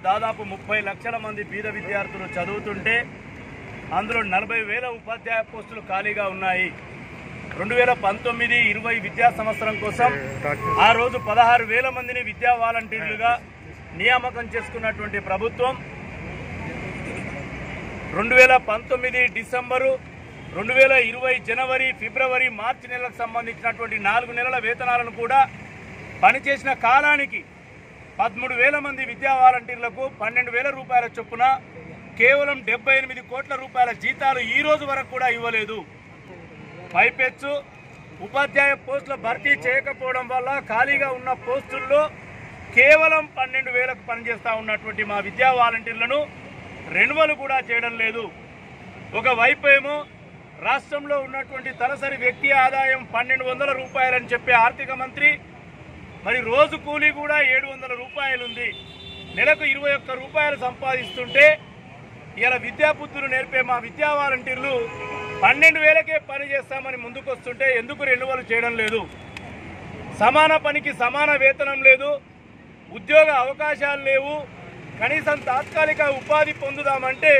దాదాపు ముప్పై లక్షల మంది బీద విద్యార్థులు చదువుతుంటే అందులో నలభై వేల ఉపాధ్యాయ పోస్టులు ఖాళీగా ఉన్నాయి రెండు వేల పంతొమ్మిది ఇరవై విద్యా సంవత్సరం కోసం ఆ రోజు పదహారు వేల మందిని విద్యా వాలంటీర్లుగా నియామకం చేసుకున్నటువంటి ప్రభుత్వం రెండు వేల పంతొమ్మిది డిసెంబరు రెండు వేల ఇరవై జనవరి ఫిబ్రవరి మార్చి నెలలకు సంబంధించినటువంటి నాలుగు నెలల వేతనాలను కూడా పనిచేసిన కాలానికి పదమూడు వేల మంది విద్యా వాలంటీర్లకు పన్నెండు వేల రూపాయల చొప్పున కేవలం డెబ్బై ఎనిమిది కోట్ల రూపాయల జీతాలు ఈ రోజు వరకు కూడా ఇవ్వలేదు పైపెచ్చు ఉపాధ్యాయ పోస్టుల భర్తీ చేయకపోవడం వల్ల ఖాళీగా ఉన్న పోస్టుల్లో కేవలం పన్నెండు వేలకు పనిచేస్తా ఉన్నటువంటి మా విద్యా వాలంటీర్లను రెన్యువల్ కూడా చేయడం లేదు ఒకవైపు ఏమో రాష్ట్రంలో ఉన్నటువంటి తలసరి వ్యక్తి ఆదాయం పన్నెండు వందల రూపాయలని చెప్పే ఆర్థిక మంత్రి మరి రోజు కూలీ కూడా ఏడు వందల రూపాయలు ఉంది నెలకు ఇరవై ఒక్క రూపాయలు సంపాదిస్తుంటే ఇలా విద్యాబుద్ధులు నేర్పే మా విద్యా వాలంటీర్లు పన్నెండు వేలకే పని చేస్తామని ముందుకొస్తుంటే ఎందుకు రెన్యువల్ చేయడం లేదు సమాన పనికి సమాన వేతనం లేదు ఉద్యోగ అవకాశాలు లేవు కనీసం తాత్కాలిక ఉపాధి పొందుదామంటే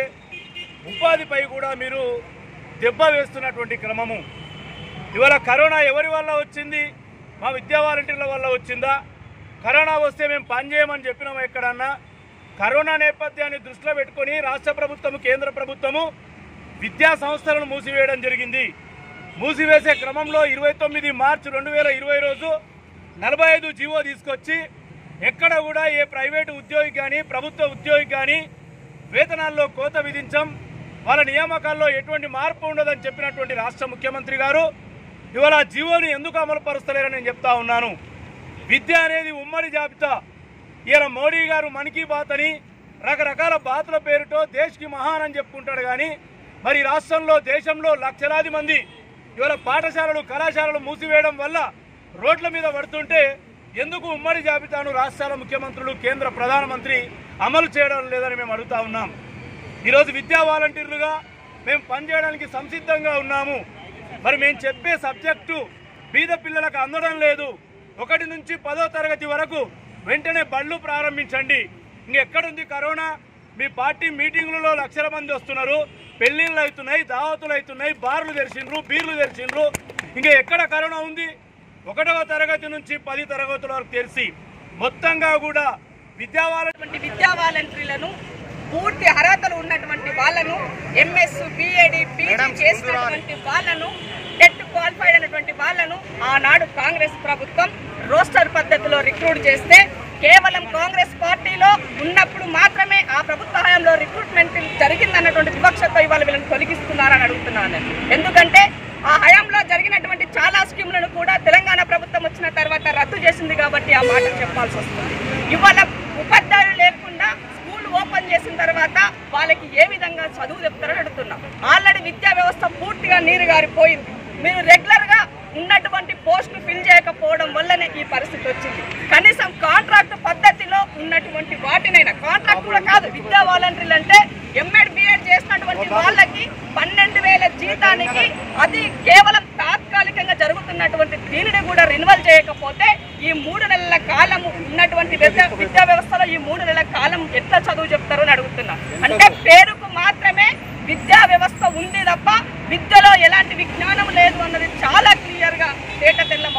ఉపాధిపై కూడా మీరు దెబ్బ వేస్తున్నటువంటి క్రమము ఇవాళ కరోనా ఎవరి వల్ల వచ్చింది మా విద్యా వాలంటీర్ల వల్ల వచ్చిందా కరోనా వస్తే మేము పని చేయమని చెప్పినాము ఎక్కడన్నా కరోనా నేపథ్యాన్ని దృష్టిలో పెట్టుకొని రాష్ట్ర ప్రభుత్వము కేంద్ర ప్రభుత్వము విద్యా సంస్థలను మూసివేయడం జరిగింది మూసివేసే క్రమంలో ఇరవై తొమ్మిది మార్చి రెండు వేల ఇరవై రోజు నలభై ఐదు జీవో తీసుకొచ్చి ఎక్కడ కూడా ఏ ప్రైవేటు ఉద్యోగి కానీ ప్రభుత్వ ఉద్యోగి కానీ వేతనాల్లో కోత విధించం వాళ్ళ నియామకాల్లో ఎటువంటి మార్పు ఉండదని చెప్పినటువంటి రాష్ట్ర ముఖ్యమంత్రి గారు ఇవాళ ఆ జీవోని ఎందుకు అమలు పరుస్తలేరని నేను చెప్తా ఉన్నాను విద్య అనేది ఉమ్మడి జాబితా ఈయన మోడీ గారు మన్ కీ బాత్ అని రకరకాల బాతుల పేరుతో దేశ్కి మహాన్ అని చెప్పుకుంటాడు కానీ మరి రాష్ట్రంలో దేశంలో లక్షలాది మంది ఇవాళ పాఠశాలలు కళాశాలలు మూసివేయడం వల్ల రోడ్ల మీద పడుతుంటే ఎందుకు ఉమ్మడి జాబితాను రాష్ట్రాల ముఖ్యమంత్రులు కేంద్ర ప్రధానమంత్రి అమలు చేయడం లేదని మేము అడుగుతా ఉన్నాం ఈరోజు విద్యా వాలంటీర్లుగా మేము పనిచేయడానికి సంసిద్ధంగా ఉన్నాము మరి మేము చెప్పే సబ్జెక్టు బీద పిల్లలకు అందడం లేదు ఒకటి నుంచి పదో తరగతి వరకు వెంటనే బళ్ళు ప్రారంభించండి ఇంకెక్కడుంది కరోనా మీ పార్టీ మీటింగ్లలో లక్షల మంది వస్తున్నారు పెళ్లిళ్ళు అవుతున్నాయి దావతులు అవుతున్నాయి బార్లు తెరిచిండ్రు బీర్లు తెరిచిండ్రు ఇంకా ఎక్కడ కరోనా ఉంది ఒకటవ తరగతి నుంచి పది తరగతుల వరకు తెరిచి మొత్తంగా కూడా విద్యా వాలంటీ ఉన్నటువంటి విద్యా వాలంటీర్లను పూర్తి అర్హతలు ఉన్నటువంటి వాళ్ళను ఎంఎస్ బిఏడి పీజీ చేసినటువంటి వాళ్ళను టెట్ క్వాలిఫైడ్ అయినటువంటి వాళ్ళను ఆనాడు కాంగ్రెస్ ప్రభుత్వం రోస్టర్ పద్ధతిలో రిక్రూట్ చేస్తే కేవలం కాంగ్రెస్ పార్టీలో ఉన్నప్పుడు మాత్రమే ఆ ప్రభుత్వ హయాంలో రిక్రూట్మెంట్ జరిగిందన్నటువంటి వివక్షతో ఇవాళ వీళ్ళని తొలగిస్తున్నారని అడుగుతున్నాను నేను. ఎందుకంటే ఆ హయాంలో జరిగినటువంటి చాలా స్కీములను కూడా తెలంగాణ ప్రభుత్వం వచ్చిన తర్వాత రద్దు చేసింది కాబట్టి ఆ మాట చెప్పాల్సి వస్తుంది ఇవాళ ఉపాధ్యాయులు లేకుండా స్కూల్ ఓపెన్ చేసిన తర్వాత వాళ్ళకి ఏ విధంగా చదువు చెప్తారని అడుగుతున్నాం ఆల్రెడీ విద్యా వ్యవస్థ పూర్తిగా నీరు గారిపోయింది మీరు రెగ్యులర్ గా ఉన్నటువంటి పోస్టులు ఫిల్ చేయకపోవడం వల్లనే ఈ పరిస్థితి వచ్చింది కనీసం కాంట్రాక్ట్ పద్ధతిలో ఉన్నటువంటి వాటినైనా కాంట్రాక్ట్ కూడా కాదు విద్యా వాలంటీర్లు అంటే ఎంఎడ్ బిఎడ్ చేసినటువంటి వాళ్ళకి పన్నెండు వేల జీతానికి అది కేవలం తాత్కాలికంగా జరుగుతున్నటువంటి దీనిని కూడా రెన్యువల్ చేయకపోతే ఈ మూడు నెలల కాలం ఉన్నటువంటి విద్యా విద్యా వ్యవస్థలో ఈ మూడు నెలల కాలం ఎట్లా చదువు చెప్తారో అని అడుగుతున్నా అంటే పేరుకు మాత్రమే విద్యా వ్యవస్థ ఉంది తప్ప విద్యలో ఎలాంటి విజ్ఞానం లేదు అన్నది చాలా క్లియర్ గా తేట తెల్ల